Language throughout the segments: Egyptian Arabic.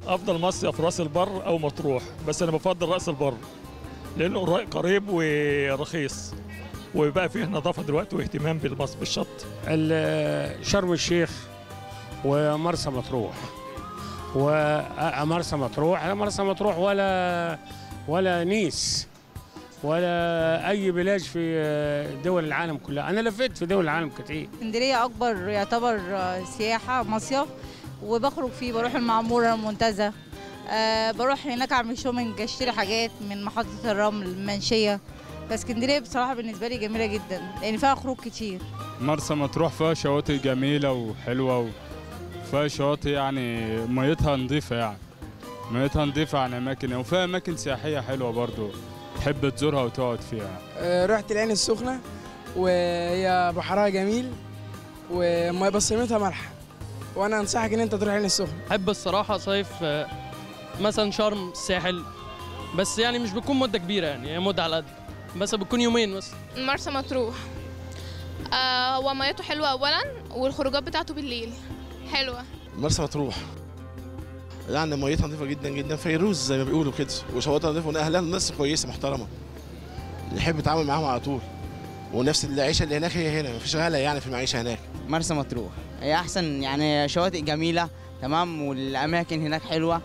افضل مصيف راس البر او مطروح بس انا بفضل راس البر لانه قري- قريب ورخيص وبقى فيه نظافه دلوقتي واهتمام بالمص بالشط ال- شرم الشيخ ومرسى مطروح ومرسى مطروح لا مرسى مطروح ولا ولا نيس ولا اي بلاد في دول العالم كلها انا لفيت في دول العالم كتير اسكندريه اكبر يعتبر آه، سياحه مصيف وبخرج فيه بروح المعموره المنتزه أه بروح هناك اعمل شومينج اشتري حاجات من محطه الرمل المنشيه فاسكندريه بصراحه بالنسبه لي جميله جدا لان فيها خروج كتير مرسى مطروح فيها شواطئ جميلة وحلوة وفيها شواطئ يعني ميتها نظيفة يعني ميتها نظيفة عن أماكن وفيها أماكن سياحية حلوة برضو تحب تزورها وتقعد فيها آه، رحت العين السخنة وهي بحرها جميل ومية بس ميتها مالحة وانا انصحك ان انت تروح العين السخنة احب الصراحه صيف آه، مثلا شرم الساحل بس يعني مش بتكون مده كبيره يعني هي مده على قد بس بتكون يومين بس مرسى مطروح آه هو ميته حلوة أولا والخروجات بتاعته بالليل حلوة مرسى مطروح يعني ميتها نظيفه جدا جدا فيروز زي ما بيقولوا كده وشواطئ نظيفه واهلها ناس كويسه محترمه يحب يتعامل معاهم على طول ونفس العيشه اللي هناك هي هنا مفيش غلا يعني في المعيشه هناك مرسى مطروح هي احسن يعني شواطئ جميله تمام والاماكن هناك حلوه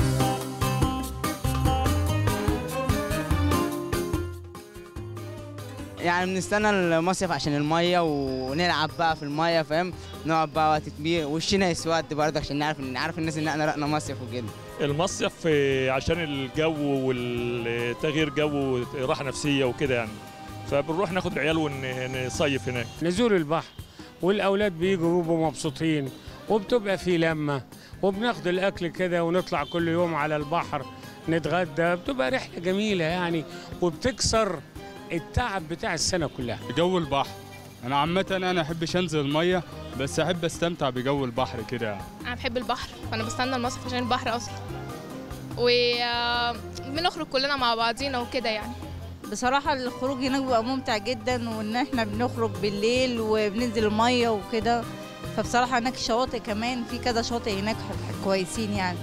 يعني بنستنى المصيف عشان الميه ونلعب بقى في الميه فاهم نقعد بقى وقت كبير وشنا يسود برضه عشان نعرف نعرف الناس ان احنا رحنا مصيف وكده المصيف آه، عشان الجو والتغيير جو راحه نفسيه وكده يعني فبنروح ناخد العيال ونصيف هناك نزول البحر والاولاد بيجوا بيبقوا مبسوطين وبتبقى في لمه وبناخد الاكل كده ونطلع كل يوم على البحر نتغدى بتبقى رحله جميله يعني وبتكسر التعب بتاع السنه كلها جو البحر أنا عامة أنا أحبش أنزل المية بس أحب أستمتع بجو البحر كده يعني. أنا بحب البحر فأنا بستنى المصيف عشان البحر أصلا وبنخرج كلنا مع بعضينا وكده يعني بصراحه الخروج هناك بيبقى ممتع جدا وان احنا بنخرج بالليل وبننزل الميه وكده فبصراحه هناك الشواطئ كمان في كذا شاطئ هناك كويسين يعني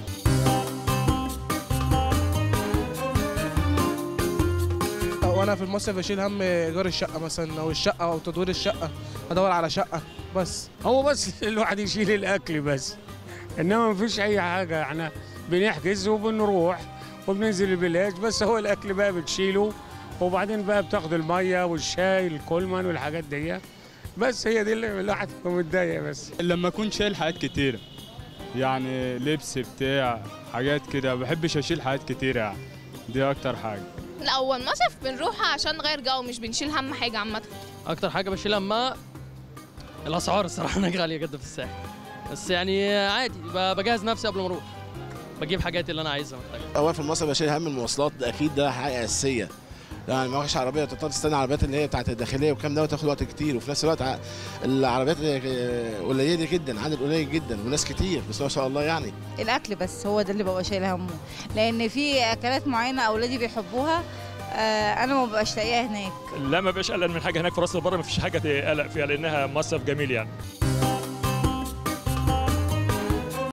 وانا في المصيف بشيل هم ايجار الشقة مثلا او الشقة او تدوير الشقة ادور على شقة بس هو بس الواحد يشيل الاكل بس انما مفيش اي حاجه احنا بنحجز وبنروح وبننزل البلاد بس هو الاكل بقى بتشيله وبعدين بقى بتاخد الميه والشاي الكولمان والحاجات دي بس هي دي اللي الواحد يبقى متضايق بس لما أكون شايل حاجات كتيرة يعني لبس بتاع حاجات كده بحبش أشيل حاجات كتيرة يعني دي أكتر حاجة لا هو المصيف بنروح عشان نغير جو مش بنشيل هم حاجة عامة اكتر حاجه بشيلها ما الاسعار الصراحه هناك غاليه جدا في الساحل بس يعني عادي ب- بجهز نفسي قبل ما اروح بجيب حاجات اللي انا عايزها محتاجها اول في المصيف بشيل هم المواصلات ده اكيد ده حاجه اساسيه يعني ما فيش عربيه تضطر تستنى العربيات اللي هي بتاعت الداخليه والكلام ده وتاخد وقت كتير وفي نفس الوقت ع- العربيات آه، قليله جدا عدد قليل جدا وناس كتير بس ما شاء الله يعني الاكل بس هو ده اللي ببقى شايله همه لان في اكلات معينه اولادي بيحبوها آه انا ما ببقاش لاقيها هناك لا ما بقاش قلقان من حاجه هناك في راس البر ما فيش حاجه تقلق فيها لانها مصيف جميل يعني